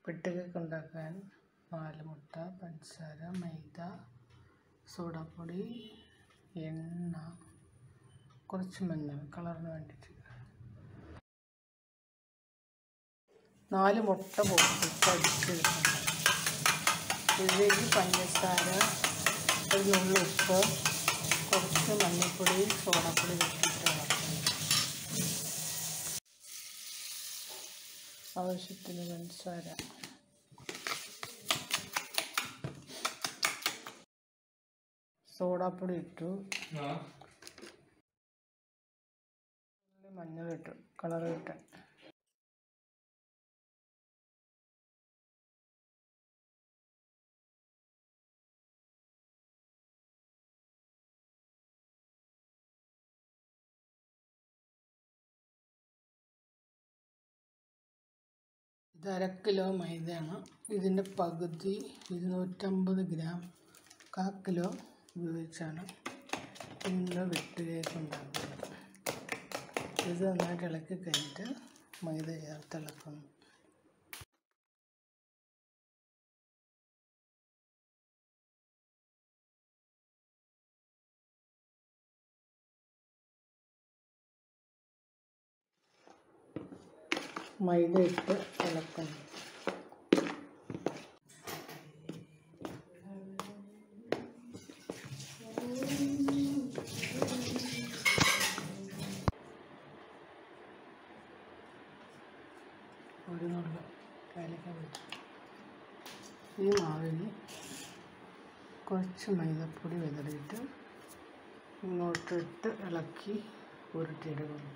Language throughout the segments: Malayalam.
പിട്ട് കേക്ക് ഉണ്ടാക്കാൻ നാല് മുട്ട പഞ്ചസാര മൈദ സോഡാപ്പൊടി എണ്ണ കുറച്ച് മഞ്ഞൾ കളറിന് വേണ്ടിയിട്ട് നാല് മുട്ട പൊട്ടിച്ച് അടിച്ചെടുക്കണം ഇതിലേക്ക് പഞ്ചസാര ഒരു നുള്ളു ഉപ്പ് കുറച്ച് മഞ്ഞൾപ്പൊടി സോഡാപ്പൊടി വെച്ചിട്ട് ഇളക്കണം ആവശ്യത്തിന് പഞ്ചസാര സോഡാപ്പൊടി ഇട്ടു മഞ്ഞൾ ഇട്ടു കളർ കിട്ടാൻ ഇത് അര കിലോ മൈദയാണ് ഇതിൻ്റെ പകുതി ഇരുന്നൂറ്റമ്പത് ഗ്രാം കാ കിലോ ഉപയോഗിച്ചാണ് ഇന്ന് വെട്ട് കേക്ക് ഉണ്ടാക്കുന്നത് ഇത് നന്നായിട്ട് ഇളക്കി കഴിഞ്ഞിട്ട് മൈദ ചേർത്ത് ഇളക്കുന്നു മൈദ ഇട്ട് ഇളക്കുന്നു ഒരു നുള്ളു കലക്ക വെച്ചു ഈ മാവിന് കുറച്ച് മൈദപ്പൊടി വിതറിയിട്ട് ഇങ്ങോട്ടിട്ട് ഇളക്കി ഉരുട്ടിയെടുക്കുന്നു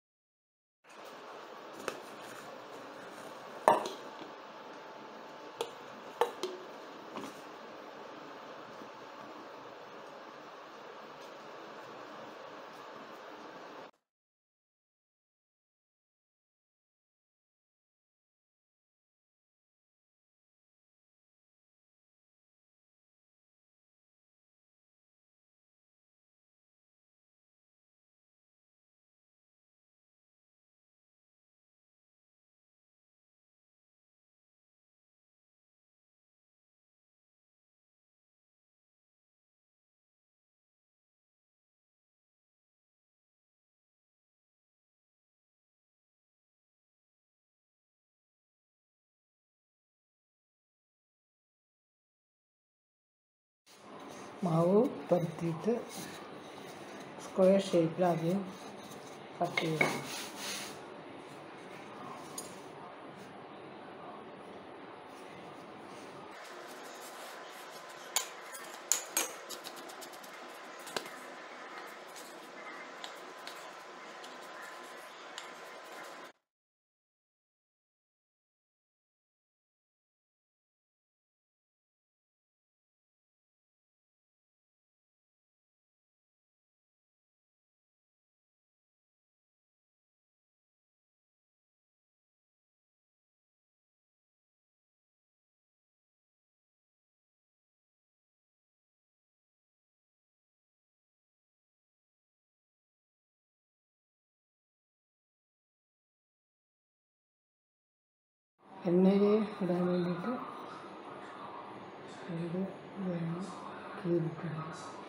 മാവ് പരത്തിയിട്ട് സ്ക്വയർ ഷേപ്പിൽ ആദ്യം കട്ട് ചെയ്യണം എണ്ണയിൽ ഇടാൻ വേണ്ടിയിട്ട് ഇത് വേണം കീറിക്കണം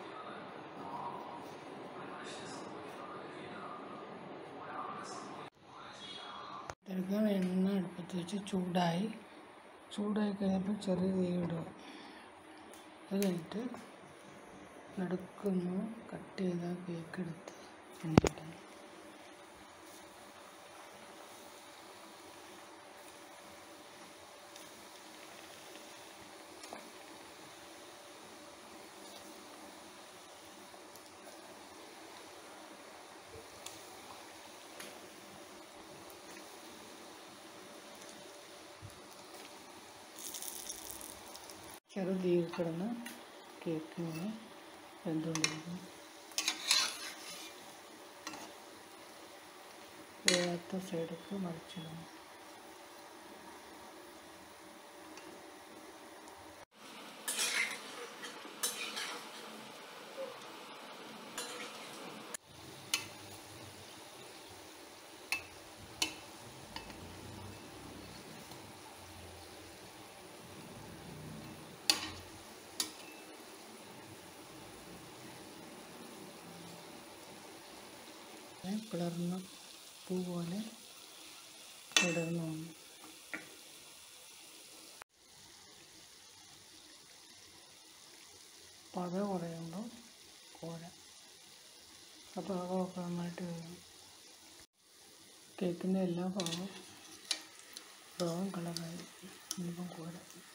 ഇതെടുക്കാൻ എണ്ണ അടുപ്പത്ത് വെച്ച് ചൂടായി ചൂടായി കഴിഞ്ഞപ്പോൾ ചെറിയ തീ ഇടുക അത് കഴിഞ്ഞിട്ട് നടുക്കുന്നു കട്ട് ചെയ്ത കേക്ക് എടുത്ത് എണ്ണയിടണം ചെറു തീയിൽ കിടന്ന് കേക്ക് ഇങ്ങനെ വെന്തുകൊണ്ടിരിക്കും വേഗത്തെ സൈഡൊക്കെ മറിച്ചിടണം പിളർന്ന പൂ പോലെ വിടർന്നു വന്നു പത കുറയുമ്പോൾ കോര അപ്പോൾ പാകമൊക്കെ നന്നായിട്ട് വരും കേക്കിൻ്റെ എല്ലാ ഭാഗവും ബ്രൗൺ കളറായി ഇനിയിപ്പം കോര